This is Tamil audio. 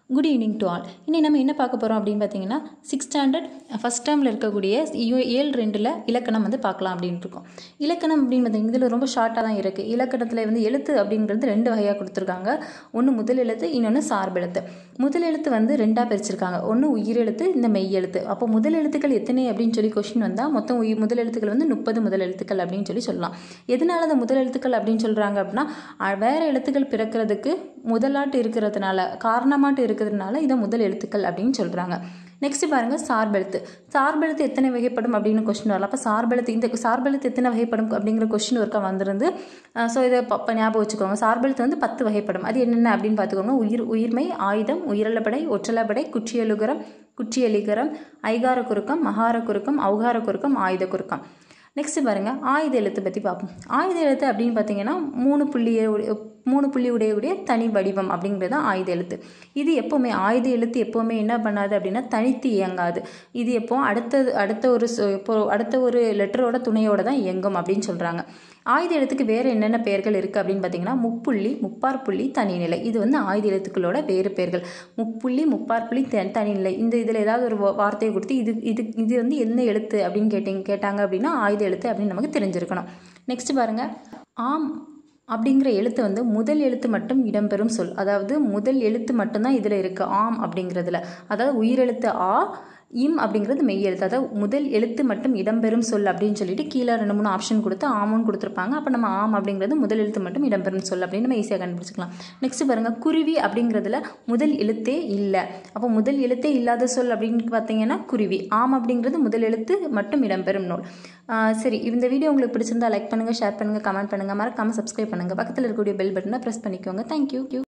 குட் ஈவினிங் டு ஆல் இன்னைக்கு நம்ம என்ன பார்க்க போகிறோம் அப்படின்னு பார்த்தீங்கன்னா சிக்ஸ் ஸ்டாண்டர்ட் ஃபஸ்ட் டேர்மில் இருக்கக்கூடிய ஏ- ஏழு ரெண்டில் இலக்கணம் வந்து பார்க்கலாம் அப்படின்னு இருக்கோம் இலக்கணம் அப்படின்னு பார்த்தீங்கன்னா இதில் ரொம்ப ஷார்ட்டாக தான் இருக்குது இலக்கணத்தில் வந்து எழுத்து அப்படிங்கிறது ரெண்டு வகையாக கொடுத்துருக்காங்க ஒன்று முதல் எழுத்து இன்னொன்று சார்பெழுத்து முதல் எழுத்து வந்து ரெண்டாக பிரிச்சிருக்காங்க ஒன்று உயிரெழுத்து இந்த மெய் எழுத்து அப்போ முதல் எழுத்துக்கள் எத்தனை அப்படின்னு சொல்லி கொஷின் வந்தால் மொத்தம் உயிர் முதல் எழுத்துக்கள் வந்து முப்பது முதல் எழுத்துக்கள் அப்படின்னு சொல்லி சொல்லலாம் எதனால அந்த முதல் எழுத்துக்கள் அப்படின்னு சொல்கிறாங்க அப்படின்னா அஹ், வேற எழுத்துக்கள் பிறக்கிறதுக்கு முதலாட்டு இருக்கிறதுனால காரணமாட்டு இருக்கிறதுனால இதை முதல் எழுத்துக்கள் அப்படின்னு சொல்கிறாங்க நெக்ஸ்ட் பாருங்க சார்பெழுத்து சார்பெழுத்து எத்தனை வகைப்படும் அப்படின்னு கொஸ்டின் வரலாம் அப்போ சார்பெழுத்து இந்த சார்பெழுத்து எத்தனை வகைப்படும் அப்படிங்கிற கொஸ்டின் ஒருக்கா வந்திருந்து ஸோ இதை ப- ப- ஞாபகம் வச்சுக்கோங்க சார்பெழுத்து வந்து பத்து வகைப்படும் அது என்னென்ன அப்படின்னு பார்த்துக்கோங்க உயிர் உயிர்மை ஆயுதம் உயிரலப்படை ஒற்றலப்படை குற்றியலுகரம் குற்றியலிகரம் ஐகார குறுக்கம் மகார குறுக்கம் ஔகார குறுக்கம் ஆயுத குறுக்கம் நெக்ஸ்ட் பாருங்க ஆயுத எழுத்து பற்றி பார்ப்போம் ஆயுத எழுத்து அப்படின்னு பார்த்தீங்கன்னா மூணு புள்ளிய உடைய- மூணு புள்ளி உடையக்கூடிய தனி வடிவம் அப்படிங்கிறது தான் ஆயுத எழுத்து இது எப்போவுமே ஆயுத எழுத்து எப்போவுமே என்ன பண்ணாது அப்படின்னா தனித்து இயங்காது இது எப்போ அடுத்தது அடுத்த ஒரு சொ- இப்போ அடுத்த ஒரு லெட்டரோட துணையோட தான் இயங்கும் அப்படின்னு சொல்கிறாங்க ஆயுத எழுத்துக்கு வேறு என்னென்ன பெயர்கள் இருக்குது அப்படின்னு பார்த்தீங்கன்னா முப்புள்ளி முப்பார் புள்ளி தனிநிலை இது வந்து ஆயுத எழுத்துக்களோட வேறு பெயர்கள் முப்புள்ளி முப்பார் புள்ளி த தனிநிலை இந்த இதில் ஏதாவது ஒரு வா- வார்த்தையை கொடுத்து இது இது இது வந்து என்ன எழுத்து அப்படின்னு கேட்டிங்க கேட்டாங்க அப்படின்னா ஆயுத எழுத்து அப்படின்னு நமக்கு தெரிஞ்சிருக்கணும் நெக்ஸ்ட் பாருங்க ஆம் அப்படிங்கிற எழுத்து வந்து முதல் எழுத்து மட்டும் இடம்பெறும் சொல் அதாவது முதல் எழுத்து மட்டும்தான் இதில் இருக்குது ஆம் அப்படிங்கிறதுல அதாவது உயிரெழுத்து ஆ இம் அப்படிங்கிறது மெய் எழுத்து அதாவது முதல் எழுத்து மட்டும் இடம்பெறும் சொல் அப்படின்னு சொல்லிட்டு கீழே ரெண்டு மூணு ஆப்ஷன் கொடுத்து ஆமுன்னு கொடுத்துருப்பாங்க அப்போ நம்ம ஆம் அப்படிங்கிறது முதல் எழுத்து மட்டும் இடம்பெறும் சொல் அப்படின்னு நம்ம ஈஸியாக கண்டுபிடிச்சிக்கலாம் நெக்ஸ்ட் பாருங்க குருவி அப்படிங்கிறதுல முதல் எழுத்தே இல்லை அப்போ முதல் எழுத்தே இல்லாத சொல் அப்படின்னு பார்த்தீங்கன்னா குருவி ஆம் அப்படிங்கிறது முதல் எழுத்து மட்டும் இடம்பெறும் நூல் ஆஹ் சரி இந்த வீடியோ உங்களுக்கு பிடிச்சிருந்தா லைக் பண்ணுங்கள் ஷேர் பண்ணுங்கள் கமெண்ட் பண்ணுங்கள் மறக்காமல் சப்ஸ்கிரைப் பண்ணுங்கள் பக்கத்தில் இருக்கக்கூடிய பெல் பட்டனை ப்ரெஸ் பண்ணிக்கோங்க தேங்க்யூ